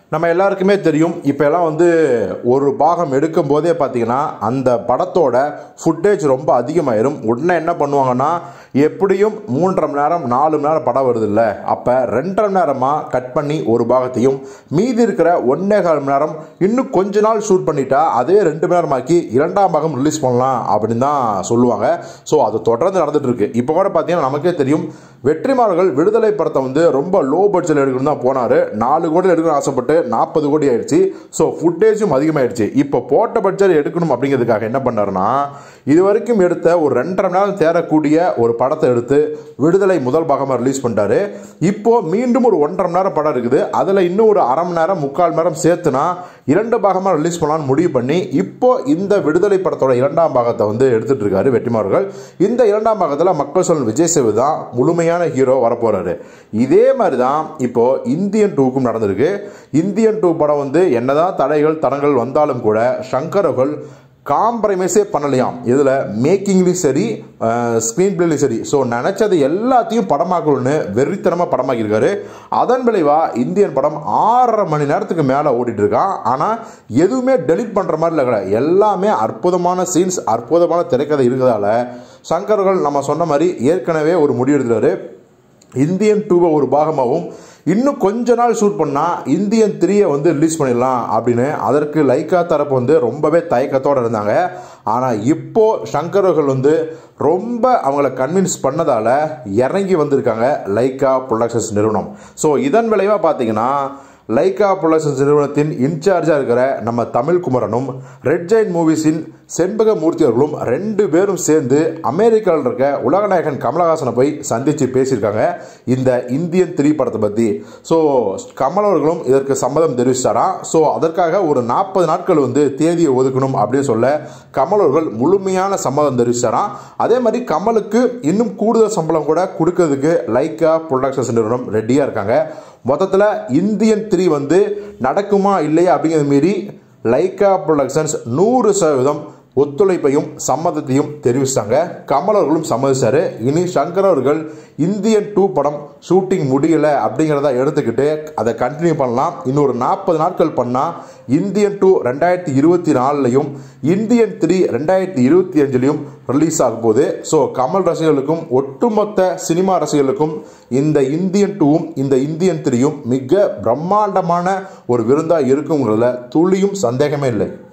நம்ம எல்லாருக்குமே தெரியும் இப்போ எல்லாம் வந்து ஒரு பாகம் எடுக்கும் போதே பார்த்தீங்கன்னா அந்த படத்தோட ஃபுட்டேஜ் ரொம்ப அதிகமாயிரும் உடனே என்ன பண்ணுவாங்கன்னா எப்படியும் மூன்றரை மணி நேரம் நாலு மணி நேரம் படம் வருது இல்லை அப்போ ரெண்டரை மணி நேரமாக கட் பண்ணி ஒரு பாகத்தையும் மீதி இருக்கிற ஒன்னே கால் மணி நேரம் இன்னும் கொஞ்ச நாள் ஷூட் பண்ணிட்டா அதே ரெண்டு மணி நேரமாக்கி இரண்டாம் பாகம் ரிலீஸ் பண்ணலாம் அப்படின்னு தான் சொல்லுவாங்க ஸோ அது தொடர்ந்து நடந்துட்டு இருக்கு இப்போ கூட பார்த்தீங்கன்னா நமக்கே தெரியும் வெற்றிமார்கள் விடுதலை படத்தை வந்து ரொம்ப லோ பட்ஜெட் எடுக்கணும் தான் போனார் நாலு கோடி எடுக்கணும்னு ஆசைப்பட்டு நாற்பது கோடி ஆயிடுச்சு ஸோ ஃபுட்டேஜும் அதிகமாயிடுச்சு இப்போ போட்ட பட்ஜெட் எடுக்கணும் அப்படிங்கிறதுக்காக என்ன பண்ணாருன்னா இது வரைக்கும் எடுத்த ஒரு ரெண்டரை மணி நேரம் தேரக்கூடிய ஒரு படத்தை எடுத்து விடுதலை முதல் பாகமாக ரிலீஸ் பண்ணிட்டாரு இப்போ மீண்டும் ஒரு ஒன்றரை மணி நேரம் படம் இருக்குது அதில் இன்னும் ஒரு அரை மணி நேரம் முக்கால் மணி நேரம் சேர்த்துனா இரண்டு பாகமாக ரிலீஸ் பண்ணலாம்னு முடிவு பண்ணி இப்போ இந்த விடுதலை படத்தோட இரண்டாம் பாகத்தை வந்து எடுத்துட்டு இருக்காரு வெற்றிமார்கள் இந்த இரண்டாம் பாகத்தில் மக்கள் சொல் விஜய் சேவு தான் முழுமையான ஹீரோ வரப்போறாரு இதே மாதிரி தான் இப்போ இந்தியன் டூக்கும் நடந்திருக்கு இந்தியன் டூ படம் வந்து என்னதான் தடைகள் தடங்கள் வந்தாலும் கூட சங்கர் அவர்கள் காம்ப்ரமைஸே பண்ணலையாம் இதில் மேக்கிங்லேயும் சரி ஸ்க்ரீன் பிளேலையும் சரி ஸோ நினச்சது எல்லாத்தையும் படமாக்கணும்னு வெறித்தனமாக படமாக்கியிருக்காரு அதன் விளைவாக இந்தியன் படம் ஆறரை மணி நேரத்துக்கு மேலே ஓடிட்டு இருக்கான் ஆனால் எதுவுமே டெலிட் பண்ணுற மாதிரி இல்லை கிடையாது எல்லாமே அற்புதமான சீன்ஸ் அற்புதமான திரைக்கதை இருக்கிறதால சங்கர்கள் நம்ம சொன்ன மாதிரி ஏற்கனவே ஒரு முடிவு எடுத்துறாரு இந்தியன் டூவை ஒரு பாகமாகவும் இன்னும் கொஞ்ச நாள் ஷூட் பண்ணால் இந்தியன் த்ரீயை வந்து ரிலீஸ் பண்ணிடலாம் அப்படின்னு அதற்கு லைக்கா தரப்பு வந்து ரொம்பவே தயக்கத்தோடு இருந்தாங்க ஆனால் இப்போ சங்கரர்கள் வந்து ரொம்ப அவங்கள கன்வின்ஸ் பண்ணதால் இறங்கி வந்திருக்காங்க லைக்கா ப்ரொடக்ஷன்ஸ் நிறுவனம் ஸோ இதன் விளைவாக பார்த்தீங்கன்னா லைக்கா ப்ரொடக்ஷன்ஸ் நிறுவனத்தின் இன்சார்ஜாக இருக்கிற நம்ம தமிழ் குமரனும் ரெட் ஜெயின் மூவிஸின் செண்பக மூர்த்தி அவர்களும் ரெண்டு பேரும் சேர்ந்து அமெரிக்காவில் இருக்க உலகநாயகன் கமலஹாசனை போய் சந்தித்து பேசியிருக்காங்க இந்த இந்தியன் த்ரீ படத்தை பற்றி ஸோ கமல் அவர்களும் இதற்கு சம்மதம் தெரிவிச்சாராம் ஸோ அதற்காக ஒரு நாற்பது நாட்கள் வந்து தேதியை ஒதுக்கணும் அப்படின்னு சொல்ல கமல் அவர்கள் முழுமையான சம்மதம் தெரிவிச்சாராம் அதே மாதிரி கமலுக்கு இன்னும் கூடுதல் சம்பளம் கூட கொடுக்கறதுக்கு லைக்கா ப்ரொடக்ஷன்ஸ் நிறுவனம் ரெடியாக இருக்காங்க மொத்தத்தில் இந்தியன் த்ரீ வந்து நடக்குமா இல்லையா அப்படிங்கிறத மீறி லைக்கா ப்ரொடக்ஷன்ஸ் நூறு சதவீதம் ஒத்துழைப்பையும் சம்மதத்தையும் தெரிவிச்சாங்க கமல் அவர்களும் சம்மதிச்சாரு இனி சங்கர் அவர்கள் இந்தியன் டூ படம் ஷூட்டிங் முடியல அப்படிங்கிறத எடுத்துக்கிட்டு அதை கண்டினியூ பண்ணலாம் இன்னொரு நாற்பது நாட்கள் பண்ணால் இந்தியன் டூ ரெண்டாயிரத்தி இருபத்தி நாலுலையும் இந்தியன் த்ரீ ரெண்டாயிரத்தி இருபத்தி அஞ்சுலையும் ரிலீஸ் ஆகும் போது ஸோ கமல் ரசிகர்களுக்கும் ஒட்டுமொத்த சினிமா ரசிகர்களுக்கும் இந்த இந்தியன் டூவும் இந்த இந்தியன் த்ரீயும் மிக பிரம்மாண்டமான ஒரு விருந்தாக இருக்குங்கிறதுல துளியும் சந்தேகமே இல்லை